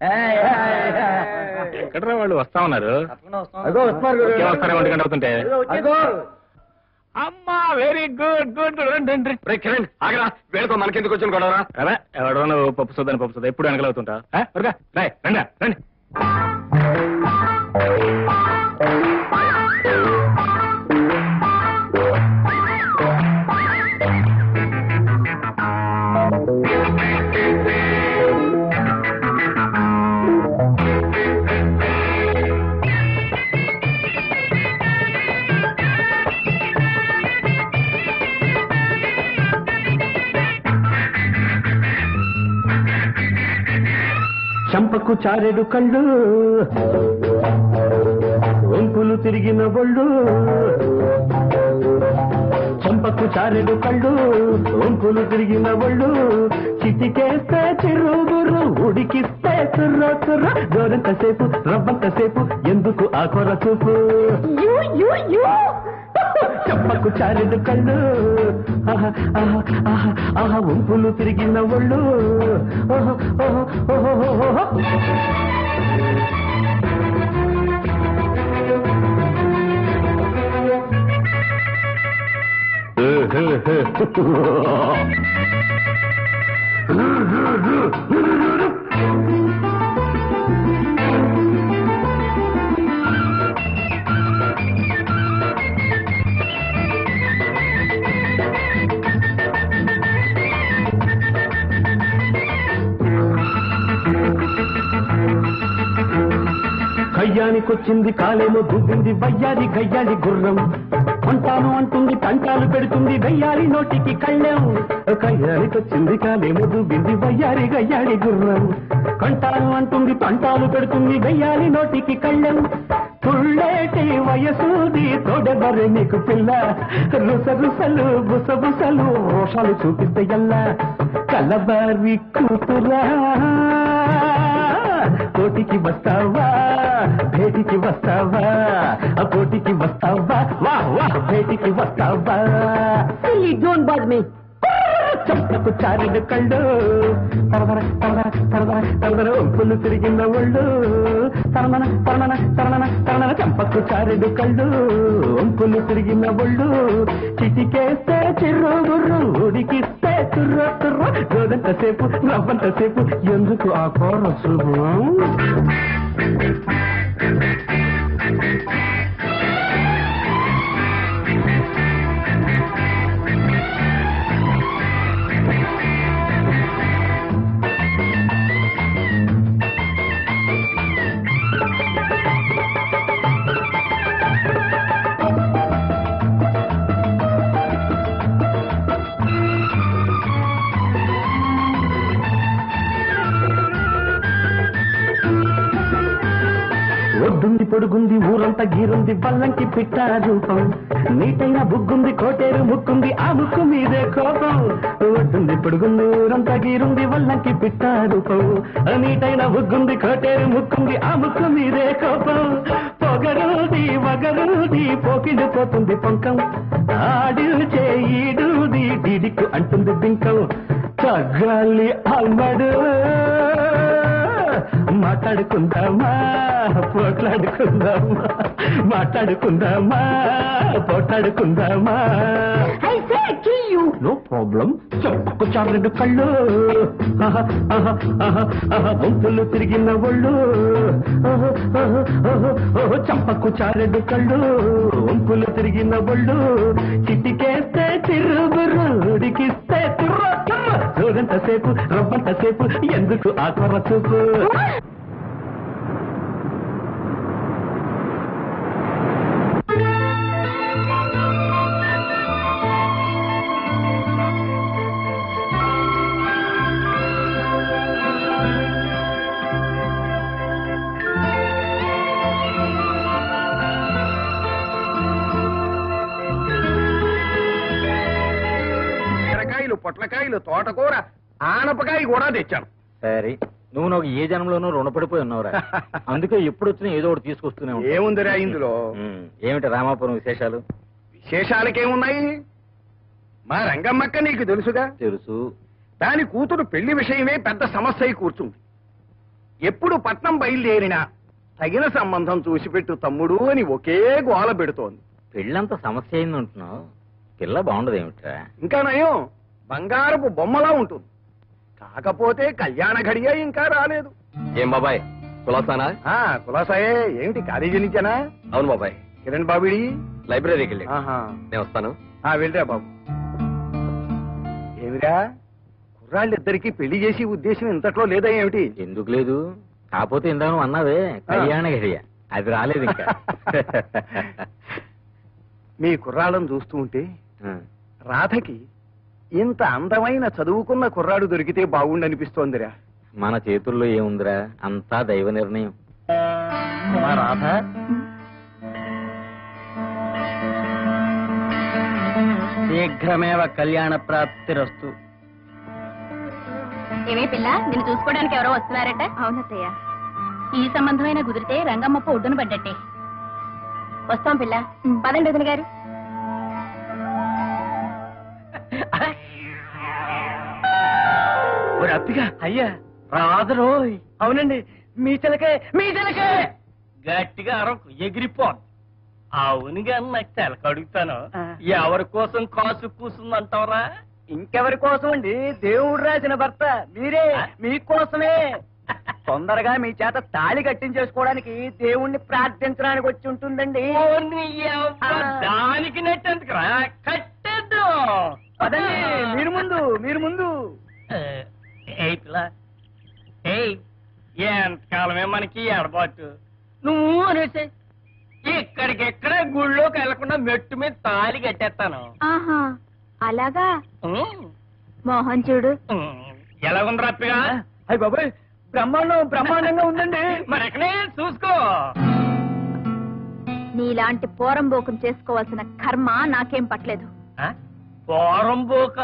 ఎక్కడరా వాళ్ళు వస్తా ఉన్నారు అదిగో వస్తున్నారు గురు. ఇంకేం వస్తారా ఒంటి గంట అవుతుంటే అదిగో. అమ్మా వెరీ గుడ్ గుడ్ రండి రే కిరణ్ ఆగరా వీళ్ళతో మనకెందుకు వచ్చిన గొడవరా అదే ఎవడో నువ్వు పప్పు సుద్దని పప్పు సుద్ద ఎప్పుడు వెనకలవుతుంటా రండి రండి రండి చంపకు చారెడు కళ్ళు వంపులు తిరిగిన బొళ్ళు చంపకు చారెడు కళ్ళు వంపులు తిరిగిన బొళ్ళు చిటికేస్తే చిరుగురు ఉడికిస్తే చుర్ర చుర్ర గోరంతసేపు రవ్వంతసేపు ఎందుకు ఆ కొర చూపు చంపకు చారెడు కళ్ళు ఆహా, ఆహా, ఆహా, ఆహా వంపులు తిరిగిన ఒళ్ళు ఓహో, ఓహో, ఓహో, ఓహో, ఓహో. కయ్యానికొచ్చింది కాలేమో దుబ్బింది వయ్యారి గయ్యాలి గుర్రం అంటాను అంటుంది తంటాలు పెడుతుంది గయ్యాలి నోటికి కళ్ళెం కయ్యానికొచ్చింది కాలేమో దుబ్బింది వయ్యారి గయ్యాలి గుర్రం కంటాను అంటుంది తంటాలు పెడుతుంది గయ్యాలి నోటికి కళ్ళెం తుళ్ళేటి వయసూది తోడెవరే నీకు పిల్ల రుస రుసలు బుస బుసలు రోషాలు చూపిస్తే ఎల్లా కలబారి కూతురా కోటికి వస్తావా భేటికి వస్తావా ఆ కోటికి వస్తావా వా వా భేటికి వస్తావా డోంట్ బాద్ మీ చంపకు చారిన కళ్ళు తరదర తరదర తరదర తరదర ఒంపులు తిరిగిన ఒళ్ళు తరమన తరమన తరమన తరమన చంపకు చారిన కళ్ళు ఒంపులు తిరిగిన ఒళ్ళు చిటికేస్తే చిర్రు బుర్రు ఉడికిస్తే తుర్ర తుర్ర గోదంతసేపు నవ్వంతసేపు ఎందుకు ఆ కోర చూపు ఒడ్డుంది పొడుగుంది ఊరంతా గీరుంది బల్లంకి పిట్ట రూపం నీటైన బుగ్గుంది కోటేరు ముక్కుంది ఆ ముక్కు మీదే కోపం ఒడ్డుంది పొడుగుంది ఊరంతా గీరుంది వల్లంకి పిట్ట రూపం నీటైన బుగ్గుంది కోటేరు ముక్కుంది ఆ ముక్కు మీదే కోపం పొగరుది వగరుది పోకిండి పోతుంది పొంకం ఆడు చేయిడుది డిడికు అంటుంది బింకం తగ్గాలి అమ్మడు మాట్లాడుకుందామా పోట్లాడుకుందామా మాట్లాడుకుందామా పోట్లాడుకుందామా నో ప్రాబ్లం చెప్పకు చారెడు కళ్ళు ఆహా, ఆహా, ఆహా, ఆహా, వంతులు తిరిగిన ఒళ్ళు ఓహో, ఓహో, ఓహో, ఓహో, చంపకు చారెడు కళ్ళు వంపులు తిరిగిన ఒళ్ళు చిటికేస్తే చిరుగురు ఉడికిస్తే తుర్ర తుర్ర చూడంతసేపు రవ్వంతసేపు ఎందుకు ఆ కొర చూపు బీరకాయలు పొట్లకాయలు తోటకూర ఆనపకాయ కూడా తెచ్చాను సరే నువ్వు నాకు ఏ జన్మలోనూ రుణపడిపోయి ఉన్నావురా అందుకే ఎప్పుడు వచ్చినా ఏదో ఒకటి తీసుకొస్తూనే ఉంటావు. ఏముందిరా ఇందులో ఉమ్, ఏమిటి రామాపురం విశేషాలు విశేషాలకేమున్నాయి మా రంగమ్మక్క నీకు తెలుసుగా తెలుసు దాని కూతురు పెళ్లి విషయమే పెద్ద సమస్య అయి కూర్చుంది ఎప్పుడు పట్నం బయలుదేరినా తగిన సంబంధం చూసిపెట్టు తమ్ముడు అని ఒకే గోల పెడుతోంది పెళ్ళంత సమస్య అయింది అంటున్నావు పిల్ల బాగుండదు ఏమిట్రా ఇంకా నయం బంగారపు బొమ్మలా ఉంటుంది కాకపోతే కళ్యాణ ఘడియ ఇంకా రాలేదు ఏం బాబాయ్ కులాసానా ఆ కులాసాయే ఏమిటి కాలేజీ నుంచేనా అవును బాబాయ్ కిరణ్ బాబిడి లైబ్రరీకి వెళ్ళి ఆహా నేను వస్తాను ఆ వెళ్ళరా బాబు ఏమిరా కుర్రాళ్ళిద్దరికి పెళ్లి చేసి ఉద్దేశం ఇంతట్లో లేదా ఏమిటి ఎందుకు లేదు కాకపోతే ఇందాక నువ్వు అన్నావే కళ్యాణ గడియ అది రాలేదు ఇంకా మీ కుర్రాళ్ళను చూస్తూ ఉంటే ఆ. రాధకి ఇంత అందమైన చదువుకున్న కుర్రాడు దొరికితే బాగుండనిపిస్తోందిరా మన చేతుల్లో ఏముందిరా అంతా దైవ నిర్ణయం మా రాధ శీఘ్రమేవ కళ్యాణ ప్రాప్తిరస్తు ఏమే పిల్ల నిన్ను చూసుకోవడానికి ఎవరో వస్తున్నారట అవునత్తయ్య ఈ సంబంధమైన కుదిరితే రంగమ్మప్ప ఒడ్డున పడ్డట్టే వస్తాం పిల్ల పదండి వదిన గారు అప్పిగా అయ్యా రాదరోయ్ అవునండి మీ చిలకే మీ చిలకే గట్టిగా అరకు ఎగిరిపోద్ది అవునుగా నాకు తెలక అడుగుతాను ఎవరి కోసం కాసు కూసుందంటావరా ఇంకెవరి కోసం అండి దేవుడు రాసిన భర్త మీరే మీకోసమే తొందరగా మీ చేత తాళి కట్టించేసుకోవడానికి దేవుణ్ణి ప్రార్థించడానికి వచ్చి ఉంటుందండి ఓర్ని యవ్వ, దానికి నెట్టేందుకురా కట్టేద్దు పదండి మీరు ముందు మీరు ముందు ఏయ్ పిల్ల ఏయ్ ఎంతకాలమే మనకి ఎడబాటు నువ్వు అనేసి ఇక్కడికెక్కడ గుళ్ళోకి వెళ్లకుండా మెట్టు మీద తాళి కట్టేస్తాను ఆహా అలాగా ఉమ్, మోహన్ చూడు ఉమ్, ఎలా ఉంది రప్పిగా అయ్యి బాబాయ్ బ్రహ్మాండం బ్రహ్మాండంగా ఉందండి మరి ఎక్కడే చూసుకో నీలాంటి పోరంబోకం చేసుకోవాల్సిన కర్మ నాకేం పట్టలేదు ఆ? పోరం పోక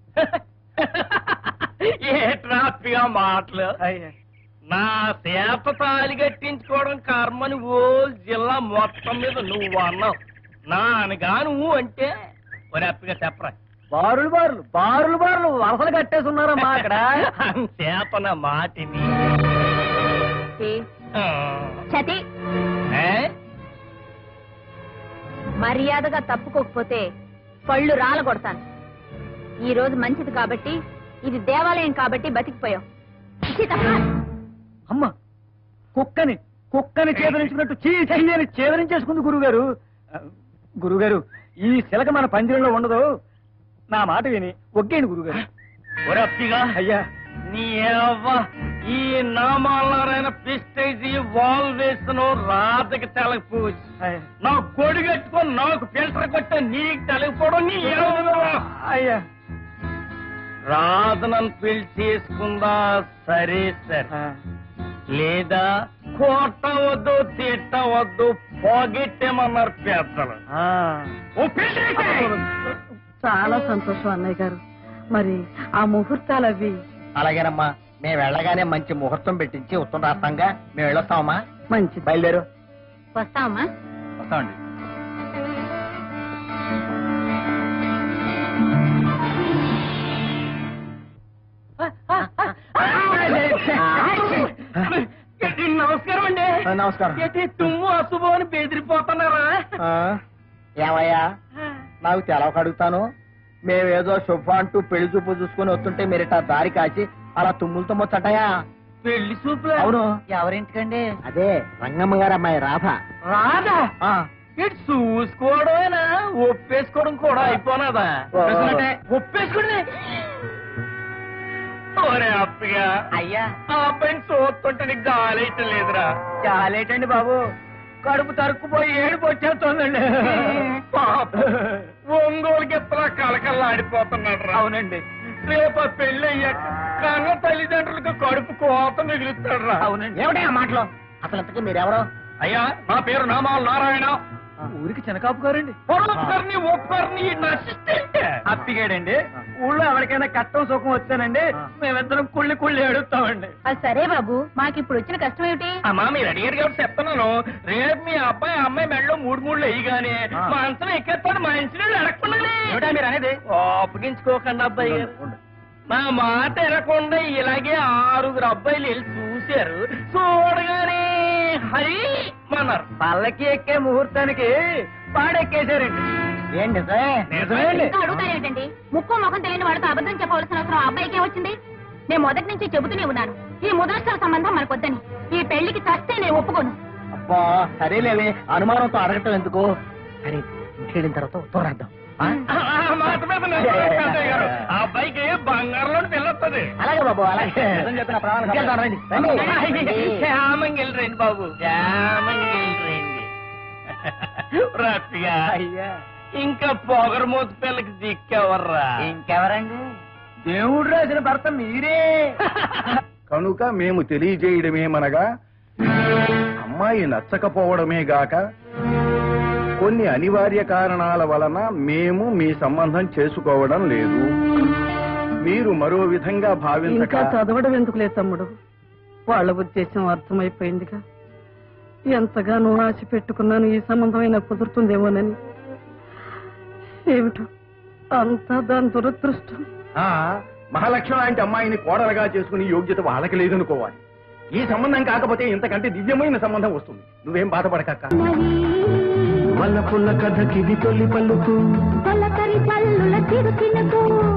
ఏ ట్రాఫిక్ మాటలు నా చేత తాలి కట్టించుకోవడం కర్మని ఓ జిల్లా మొత్తం మీద నువ్వు అన్నావు నాన్నగా నువ్వు అంటే ఒరే అప్పిగా చెప్పరా బారులు బారులు బారులు బారులు వలసలు కట్టేసి ఉన్నారమ్మా అక్కడ చేపన మాటిని ఏ, ఆ. చతి ఏ? మర్యాదగా తప్పుకోకపోతే పళ్ళు రాలగొడతాను ఈ రోజు మంచిది కాబట్టి ఇది దేవాలయం కాబట్టి బతికిపోయావు ఇచ్చి తప్ప. అమ్మ కుక్కని కుక్కని చేదరించుకున్నట్టు చీ చీ అని చేదరించేసుకుంది గురుగారు ఆ, గురుగారు ఈ శిలక మన పందిరంలో ఉండదు నా మాట విని ఒగ్గేయండి గురుగారు ఒరే అప్పిగా అయ్యా నీ అవ్వ ఈ నామాలైన పిస్టేజీ వాల్ వేసిన రాతకి తెలకపోవచ్చు అయ్యా. నా కొడి కట్టుకొని నాకు ఫిల్టర్ కొట్టే నీకు తెలకపోవడం నీ అవ్వ. అయ్యా రాధనను పెళ్లి చేసుకుందా సరే సరే ఆ, లేదా కొట్టవద్దు తిట్టవద్దు పొగెట్టేమన్నారు పెద్దలు ఆ. ఓ పెళ్ళి చాలా సంతోషం అన్నయ్య గారు మరి ఆ ముహూర్తాలు అవి అలాగేనమ్మా మేము వెళ్ళగానే మంచి ముహూర్తం పెట్టించి ఉత్తరం రాస్తాంగా మేము వెళ్ళొస్తామమ్మా మంచిది బయలుదేరు వస్తావమ్మా వస్తామండి నమస్కారం అండి నమస్కారం ఏంటి తుమ్ము అశుభం అని బెదిరిపోతున్నారా ఆ, ఏమయ్యా నాకు తెలవక అడుగుతాను మేమేదో శుభ అంటూ పెళ్లి చూపు చూసుకుని వస్తుంటే మీరు ఇట్లా దారి కాచి అలా తుమ్ములతో మొచ్చటయా పెళ్లి చూపులు అవును ఎవరింటికండి అదే రంగమ్మ గారు అమ్మాయి రాధ రాదా ఆ, ఇటు చూసుకోవడమేనా ఒప్పేసుకోవడం కూడా అయిపోనాదా ఓ. నిజమేంటే? ఒప్పేసుకోండి ఒరే అప్పగా అయ్యా ఆ అబ్బాయిని చూస్తుంటే నీకు గాలైతే లేదురా చాలేటండి బాబు కడుపు తరుక్కుపోయి ఏడుపు వచ్చేస్తోందండి పాపం. ఒంగోలు గిత్తలా కలకల్లా ఆడిపోతున్నాడు అవునండి రేపు ఆ పెళ్లి అయ్యాక కన్న తల్లిదండ్రులకు కడుపు కోత మిగులుతాడు రా అవునండి ఏమిటా మాటలు అసలు ఇంతకీ మీరెవరు అయ్యా నా పేరు నామాల నారాయణ ఊరికి చిన్నకాపు గారండి ఒక్కరిని ఒక్కరిని నా అసిస్టెంట్ అప్పిగాడండి ఊళ్ళో ఎవరికైనా కట్టం సుఖం వచ్చానండి మేమిద్దరం కుళ్ళి కుళ్ళి ఏడుస్తామండి అది సరే బాబు మాకు ఇప్పుడు వచ్చిన కష్టం ఏమిటి అమ్మా మీరు అడిగారు కాబట్టి చెప్తున్నాను రేపు మీ అబ్బాయి అమ్మాయి మెడలో మూడు మూడు వేయగానే ఆ. మా అంచనా ఎక్కేస్తాడు మా ఇంచినీళ్ళు అడగకుండానే ఏమిటా మీరు అనేది ఓపగించుకోకండి అబ్బాయి గారు నా మాట ఎరకుండా ఇలాగే ఆరుగురు అబ్బాయిలు వెళ్ళి చూశారు చూడగానే హరి మన్నారు పల్లకి ఎక్కే ముహూర్తానికి పాడెక్కేశారండి ఏంటి ఇంకా అడుగుతారేంటండి ముక్కు ముఖం తెలియని వాడితో అబద్ధం చెప్పవలసిన అవసరం ఆ అబ్బాయికి వచ్చింది నేను మొదటి నుంచి చెబుతూనే ఉన్నాను ఈ ముద్రష్టల సంబంధం మనకొద్దని ఈ పెళ్లికి చస్తే నేను ఒప్పుకోను అబ్బా సరేలేవే అనుమానంతో అడగటం ఎందుకు సరే ఇంటికెళ్ళిన తర్వాత ఉత్తరార్థం ఆ మాట మీద నిలబడండి పెద్దయ్య గారు. ఆ అబ్బాయికి బంగారంలో పిల్లొస్తుంది అలాగే బాబు అలాగే చెప్పిన ప్రాణాలు శ్యామంగిల్ రండి బాబు శ్యామంగిల్ రండి రఫిగా అయ్యా ఇంకా పొగరమూత పిల్లకి దిక్కెవర్రా ఇంకెవరండి దేవుడు రాసిన భర్త మీరే కనుక మేము తెలియజేయడమేమనగా అమ్మాయి నచ్చకపోవడమే గాక కొన్ని అనివార్య కారణాల వలన మేము మీ సంబంధం చేసుకోవడం లేదు మీరు మరో విధంగా ఇంకా భావించక చదవడం ఎందుకులే తమ్ముడు వాళ్ళ ఉద్దేశం అర్థమైపోయిందిగా ఎంతగానో ఆశ పెట్టుకున్నాను ఈ సంబంధమైన కుదురుతుందేమోనని ఏమిటో అంతా దాని దురదృష్టం ఆ, మహాలక్ష్మి లాంటి అమ్మాయిని కోడలుగా చేసుకుని యోగ్యత వాళ్ళకి లేదనుకోవాలి ఈ సంబంధం కాకపోతే ఇంతకంటే దివ్యమైన సంబంధం వస్తుంది నువ్వేం బాధపడకక్క వల్లపుల్ల కథకిది తొలి పలుకు పల్లకరి చల్లుల చిరు చినుకు